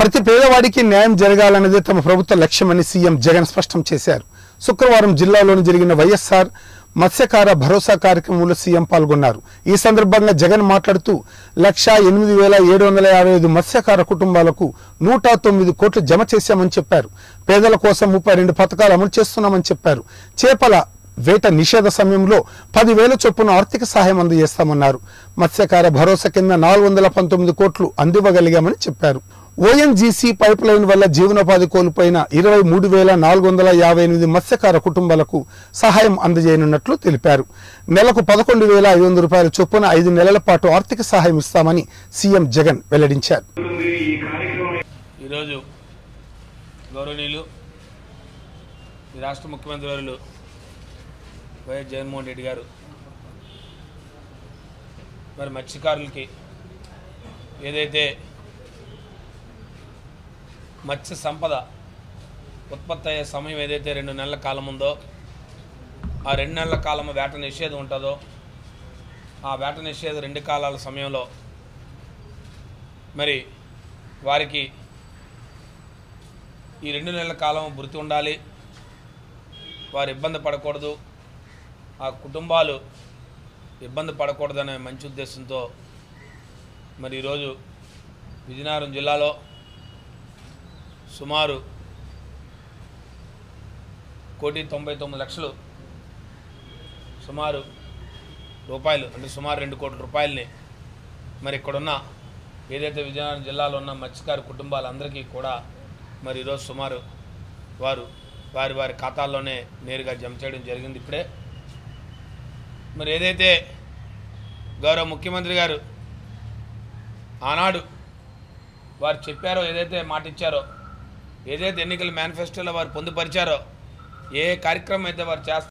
ప్రతి పేదవాడికి న్యాయం జరగాలన్నదే తమ ప్రభుత్వ లక్ష్యమని సీఎం జగన్ స్పష్టం చేశారు శుక్రవారం జిల్లాలోని జరిగిన వైఎస్ఆర్ మత్స్యకార భరోసా కార్యక్రమంలో సీఎం పాల్గొన్నారు ఈ సందర్భంగా జగన్ మాట్లాడుతూ లక్ష ఎనిమిది వేల ఏడు వందల యాభై ఐదు మత్స్యకార కుటుంబాలకు నూట తొమ్మిది కోట్లు జమ చేశామని చెప్పారు పేదల కోసం ముప్పై రెండు పథకాలు అమలు చేస్తున్నామని చెప్పారు చేపల వేట నిషేధ సమయంలో పదివేల చొప్పున ఆర్థిక సహాయం అందజేస్తామన్నారు మత్స్యకార భరోసా కింద నాలుగు వందల పంతొమ్మిది కోట్లు అందివ్వగలిగామని చెప్పారు ఓఎన్జీసీ పైప్ లైన్ వల్ల జీవనోపాధి కోల్పోయిన ఇరవై మూడు వేల నాలుగు వందల యాభై ఎనిమిది మత్స్యకార కుటుంబాలకు సహాయం అందజేయనున్నట్లు తెలిపారు నెలకు పదకొండు వేల ఐదు వందల రూపాయల చొప్పున ఐదు నెలల పాటు ఆర్థిక సహాయం ఇస్తామని సీఎం జగన్ వెల్లడించారు ఈరోజు గౌరవనీయులు ఈ రాష్ట్ర ముఖ్యమంత్రి వర్యులు వైఎస్ జగన్మోహన్ రెడ్డి గారు మరి మత్స్యకారులకి ఏదైతే మత్స్య సంపద ఉత్పత్తి అయ్యే సమయం ఏదైతే రెండు నెలల కాలం ఉందో ఆ రెండు నెలల కాలం వేట నిషేధం ఉంటుందో ఆ వేట నిషేధం రెండు కాలాల సమయంలో మరి వారికి ఈ రెండు నెలల కాలం వృత్తి ఉండాలి వారు ఇబ్బంది పడకూడదు ఆ కుటుంబాలు ఇబ్బంది పడకూడదనే మంచి ఉద్దేశంతో మరి ఈరోజు విజయనగరం జిల్లాలో సుమారు కోటి తొంభై తొమ్మిది లక్షలు సుమారు రూపాయలు అంటే సుమారు రెండు కోట్ల రూపాయలని మరి ఇక్కడున్న ఏదైతే విజయనగరం జిల్లాలో ఉన్న మత్స్యకార కుటుంబాలందరికీ కూడా మరి ఈరోజు సుమారు వారు వారి వారి ఖాతాల్లోనే నేరుగా జమ చేయడం జరిగింది ఇప్పుడే మరి ఏదైతే గౌరవ ముఖ్యమంత్రి గారు ఆనాడు వారు చెప్పారో ఏదైతే మాట ఇచ్చారో ఏదైతే ఎన్నికల మేనిఫెస్టోలో వారు పొందుపరిచారో ఏ కార్యక్రమం అయితే వారు చేస్తారు